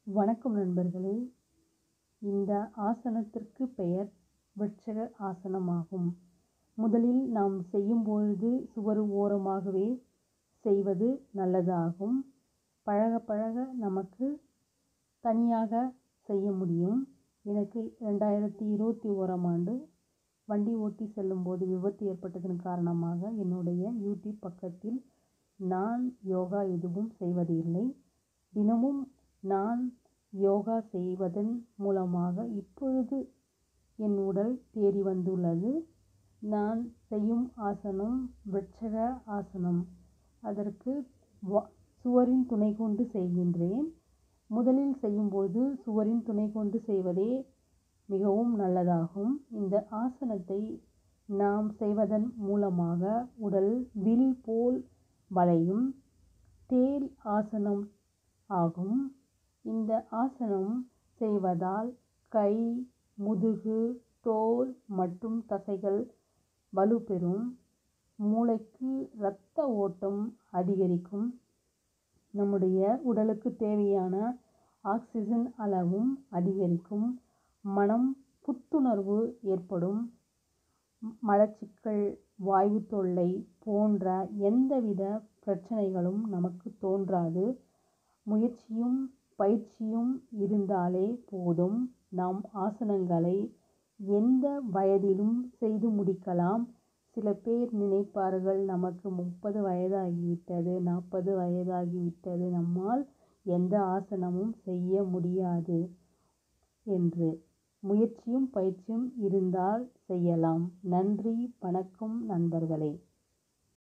வணக்கம் நண்பர்களே இந்த ஆசனத்திற்கு பெயர் விருட்சக ஆசனமாகும் முதலில் நாம் செய்யும் பொழுது சுவர் ஓரமாகவே செய்வது நல்லதாகும் பழக பழக நமக்கு தனியாக செய்ய முடியும் எனக்கு ரெண்டாயிரத்தி இருபத்தி ஓராம் ஆண்டு வண்டி ஓட்டி செல்லும்போது விபத்து ஏற்பட்டதன் காரணமாக என்னுடைய யூடியூப் பக்கத்தில் நான் யோகா எதுவும் செய்வதில்லை தினமும் நான் யோகா செய்வதன் மூலமாக இப்பொழுது என் உடல் தேறி வந்துள்ளது நான் செய்யும் ஆசனம் விருட்சக ஆசனம் அதற்கு வ சுவரின் துணை கொண்டு செய்கின்றேன் முதலில் செய்யும்போது சுவரின் துணை கொண்டு செய்வதே மிகவும் நல்லதாகும் இந்த ஆசனத்தை நாம் செய்வதன் மூலமாக உடல் வில் போல் வளையும் தேல் ஆசனம் ஆகும் இந்த ஆசனம் செய்வதால் கை முதுகு தோள் மற்றும் தசைகள் வலுப்பெறும் மூளைக்கு இரத்த ஓட்டம் அதிகரிக்கும் நம்முடைய உடலுக்கு தேவையான ஆக்சிஜன் அளவும் அதிகரிக்கும் மனம் புத்துணர்வு ஏற்படும் மலச்சிக்கல் வாயு தொல்லை போன்ற எந்தவித பிரச்சனைகளும் நமக்கு தோன்றாது முயற்சியும் பயிற்சியும் இருந்தாலே போதும் நாம் ஆசனங்களை எந்த வயதிலும் செய்து முடிக்கலாம் சில பேர் நினைப்பார்கள் நமக்கு முப்பது வயதாகிவிட்டது நாற்பது வயதாகிவிட்டது நம்மால் எந்த ஆசனமும் செய்ய முடியாது என்று முயற்சியும் பயிற்சியும் இருந்தால் செய்யலாம் நன்றி வணக்கம் நண்பர்களே